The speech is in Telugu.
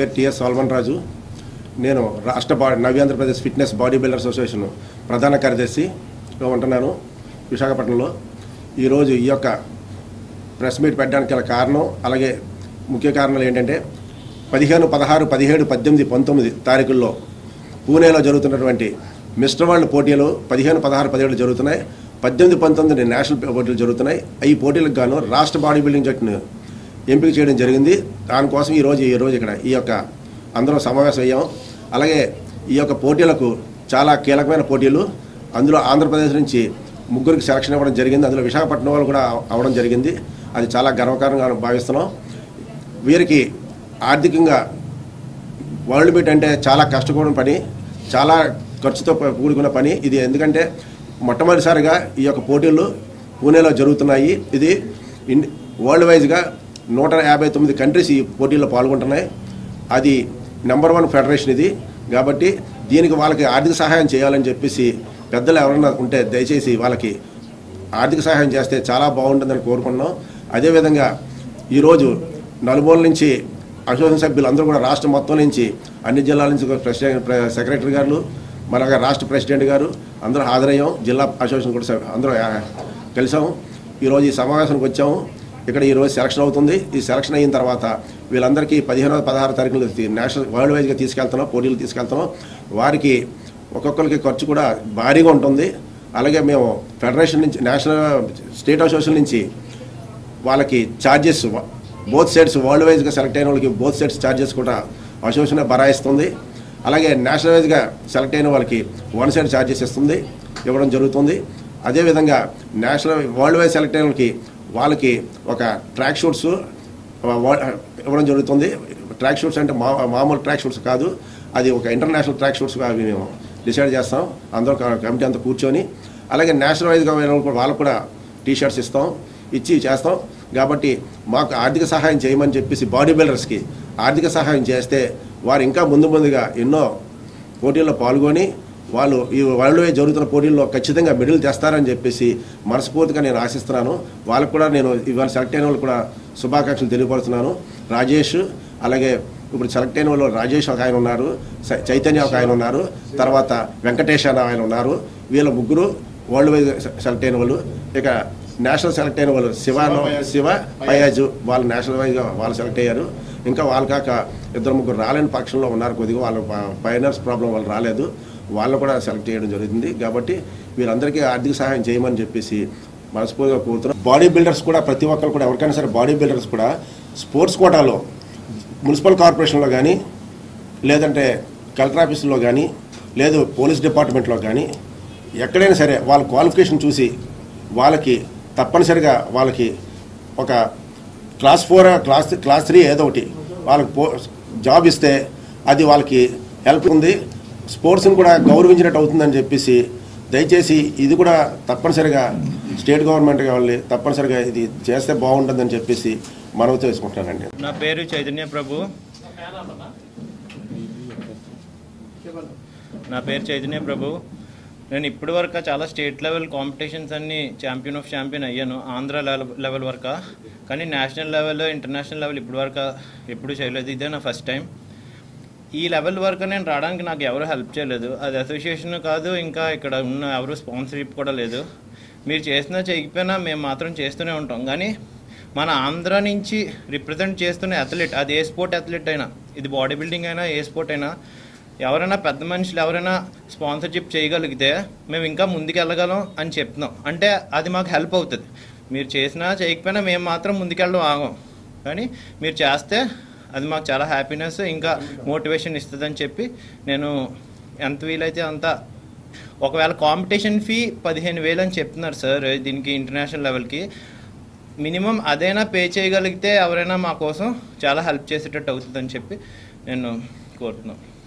పేరు టిఎస్ సాల్మన్ రాజు నేను రాష్ట్ర బా నవ్యాంధ్రప్రదేశ్ ఫిట్నెస్ బాడీ బిల్డర్స్ అసోసియేషన్ ప్రధాన కార్యదర్శిగా ఉంటున్నాను విశాఖపట్నంలో ఈరోజు ఈ యొక్క ప్రెస్ మీట్ పెట్టడానికి గల కారణం అలాగే ముఖ్య కారణాలు ఏంటంటే పదిహేను పదహారు పదిహేడు పద్దెనిమిది పంతొమ్మిది తారీఖుల్లో పూణేలో జరుగుతున్నటువంటి మిస్టర్ వరల్డ్ పోటీలు పదిహేను పదహారు పదిహేడు జరుగుతున్నాయి పద్దెనిమిది పంతొమ్మిది నేషనల్ పోటీలు జరుగుతున్నాయి ఈ పోటీలకు గాను రాష్ట్ర బాడీ బిల్డింగ్ జట్టును ఎంపిక చేయడం జరిగింది దానికోసం ఈరోజు ఈ రోజు ఇక్కడ ఈ యొక్క అందరం సమావేశం అయ్యాం అలాగే ఈ యొక్క పోటీలకు చాలా కీలకమైన పోటీలు అందులో ఆంధ్రప్రదేశ్ నుంచి ముగ్గురికి సెలక్షన్ ఇవ్వడం జరిగింది అందులో విశాఖపట్నం వాళ్ళు కూడా అవడం జరిగింది అది చాలా గర్వకారంగా భావిస్తున్నాం వీరికి ఆర్థికంగా వరల్డ్ మీట్ అంటే చాలా కష్టకూడిన పని చాలా ఖర్చుతో కూడుకున్న పని ఇది ఎందుకంటే మొట్టమొదటిసారిగా ఈ యొక్క పోటీలు పూణేలో జరుగుతున్నాయి ఇది ఇన్ వరల్డ్ వైజ్గా నూట యాభై తొమ్మిది కంట్రీస్ ఈ పోటీల్లో పాల్గొంటున్నాయి అది నెంబర్ వన్ ఫెడరేషన్ ఇది కాబట్టి దీనికి వాళ్ళకి ఆర్థిక సహాయం చేయాలని చెప్పేసి పెద్దలు ఎవరైనా ఉంటే దయచేసి వాళ్ళకి ఆర్థిక సహాయం చేస్తే చాలా బాగుంటుందని కోరుకుంటున్నాం అదేవిధంగా ఈరోజు నలుమూల నుంచి అసోసియేషన్ సభ్యులు అందరూ కూడా రాష్ట్రం మొత్తం నుంచి అన్ని జిల్లాల నుంచి కూడా ప్రెసిడెంట్ ప్ర- సెక్రటరీ గారు మన రాష్ట్ర ప్రెసిడెంట్ గారు అందరూ హాజరయ్యాం జిల్లా అసోసియేషన్ కూడా సభ్యు- అందరూ ఆ, కలిసాము ఈరోజు ఈ సమావేశానికి వచ్చాము ఇక్కడ ఈరోజు సెలక్షన్ అవుతుంది ఈ సెలక్షన్ అయిన తర్వాత వీళ్ళందరికీ పదిహేను పదహారు తారీఖులు నేషనల్ వరల్డ్ వైజ్గా తీసుకెళ్తున్నాం పోటీలు తీసుకెళ్తున్నాం వారికి ఒక్కొక్కరికి ఖర్చు కూడా భారీగా ఉంటుంది అలాగే మేము ఫెడరేషన్ నుంచి నేషనల్ స్టేట్ అసోసియేషన్ నుంచి వాళ్ళకి ఛార్జెస్ బోత్ సైడ్స్ వరల్డ్ వైజ్గా సెలెక్ట్ అయిన వాళ్ళకి బోత్ సైడ్స్ ఛార్జెస్ కూడా అసోసియేషన్ భరాయిస్తుంది అలాగే నేషనల్ వైజ్గా సెలెక్ట్ అయిన వాళ్ళకి వన్ సైడ్ ఛార్జెస్ ఇస్తుంది ఇవ్వడం జరుగుతుంది అదేవిధంగా నేషనల్ వరల్డ్ వైజ్ సెలెక్ట్ అయిన వాళ్ళకి వాళ్ళకి ఒక ట్రాక్ షూట్స్ ఇవ్వడం జరుగుతుంది ట్రాక్ షూట్స్ అంటే మా మామూలు ట్రాక్ షూట్స్ కాదు అది ఒక ఇంటర్నేషనల్ ట్రాక్ షూట్స్గా అవి మేము డిసైడ్ చేస్తాం అందరూ క- కమిటీ అంతా కూర్చొని అలాగే నేషనల్ వైజ్గా అయిన వాళ్ళకి కూడా వాళ్ళకు కూడా టీ షర్ట్స్ ఇస్తాం ఇచ్చి చేస్తాం కాబట్టి మాకు ఆర్థిక సహాయం చేయమని చెప్పేసి బాడీ బిల్డర్స్కి ఆర్థిక సహాయం చేస్తే వారు ఇంకా ముందు ముందుగా ఎన్నో పోటీల్లో పాల్గొని వాళ్ళు ఈ వరల్డ్ వైజ్ జరుగుతున్న పోటీల్లో ఖచ్చితంగా మెడల్ తెస్తారని చెప్పేసి మనస్ఫూర్తిగా నేను ఆశిస్తున్నాను వాళ్ళకు కూడా నేను ఇవాళ సెలెక్ట్ అయిన వాళ్ళు కూడా శుభాకాంక్షలు తెలియపరుస్తున్నాను రాజేష్ అలాగే ఇప్పుడు సెలెక్ట్ అయిన వాళ్ళు రాజేష్ ఒక ఆయన ఉన్నారు చై- చైతన్య ఒక ఆయన ఉన్నారు తర్వాత వెంకటేష్ అనే ఆయన ఉన్నారు వీళ్ళ ముగ్గురు వరల్డ్ వైజ్ సెలెక్ట్ అయిన వాళ్ళు ఇక నేషనల్ సెలెక్ట్ అయిన వాళ్ళు శివాను శివ పయాజు వాళ్ళు నేషనల్ వైజ్గా వాళ్ళు సెలెక్ట్ అయ్యారు ఇంకా వాళ్ళు కాక ఇద్దరు ముగ్గురు రాలేని పక్షంలో ఉన్నారు కొద్దిగా వాళ్ళు ఫైనాన్స్ ప్రాబ్లం వాళ్ళు రాలేదు వాళ్ళు కూడా సెలెక్ట్ చేయడం జరుగుతుంది కాబట్టి వీళ్ళందరికీ ఆర్థిక సహాయం చేయమని చెప్పేసి మనస్ఫూర్తిగా కోరుతున్నాం బాడీ బిల్డర్స్ కూడా ప్రతి ఒక్కరు కూడా ఎవరికైనా సరే బాడీ బిల్డర్స్ కూడా స్పోర్ట్స్ కోటాలో మున్సిపల్ కార్పొరేషన్లో కానీ లేదంటే కలెక్టర్ ఆఫీసులో కానీ లేదు పోలీస్ డిపార్ట్మెంట్లో కానీ ఎక్కడైనా సరే వాళ్ళ క్వాలిఫికేషన్ చూసి వాళ్ళకి తప్పనిసరిగా వాళ్ళకి ఒక class four class class three ఏదో ఒకటి వాళ్ళకి పో జాబ్ ఇస్తే అది వాళ్ళకి హెల్ప్ ఉంది స్పోర్ట్స్ని కూడా గౌరవించినట్టు అవుతుందని చెప్పేసి దయచేసి ఇది కూడా తప్పనిసరిగా స్టేట్ గవర్నమెంట్ వాళ్ళు తప్పనిసరిగా ఇది చేస్తే బాగుంటుందని చెప్పేసి మనవి చేసుకుంటున్నానండి నా పేరు చైతన్య ప్రభు నా పేరు చైతన్య ప్రభు నేను ఇప్పటి వరకు చాలా స్టేట్ లెవెల్ కాంపిటీషన్స్ అన్ని ఛాంపియన్ ఆఫ్ ఛాంపియన్ అయ్యాను ఆంధ్ర లెవెల్ లెవెల్ వరకు కానీ నేషనల్ లెవెల్ ఇంటర్నేషనల్ లెవెల్ ఇప్పటి వరకు ఎప్పుడు చేయలేదు ఇదే నా ఫస్ట్ టైం ఈ లెవెల్ వరకు నేను రావడానికి నాకు ఎవరు హెల్ప్ చేయలేదు అది అసోసియేషన్ కాదు ఇంకా ఇక్కడ ఉన్న ఎవరు స్పాన్సర్షిప్ కూడా లేదు మీరు చేసినా చేయకపోయినా మేము మాత్రం చేస్తూనే ఉంటాం కానీ మన ఆంధ్ర నుంచి రిప్రజెంట్ చేస్తున్న అథ్లెట్ అది ఏ స్పోర్ట్ అథ్లెట్ అయినా ఇది బాడీ బిల్డింగ్ అయినా ఏ స్పోర్ట్ అయినా ఎవరైనా పెద్ద మనుషులు ఎవరైనా స్పాన్సర్షిప్ చేయగలిగితే మేము ఇంకా ముందుకు వెళ్ళగలం అని చెప్తున్నాం అంటే అది మాకు హెల్ప్ అవుతుంది మీరు చేసినా చేయకపోయినా మేము మాత్రం ముందుకెళ్ళడం ఆగం కానీ మీరు చేస్తే అది మాకు చాలా హ్యాపీనెస్ ఇంకా మోటివేషన్ ఇస్తుందని చెప్పి నేను ఎంత వీలైతే అంత ఒకవేళ కాంపిటీషన్ ఫీ పదిహేను వేలు అని చెప్తున్నారు సార్ దీనికి ఇంటర్నేషనల్ లెవెల్కి మినిమం అదైనా పే చేయగలిగితే ఎవరైనా మా కోసం చాలా హెల్ప్ చేసేటట్టు అవుతుందని చెప్పి నేను కోరుతున్నాను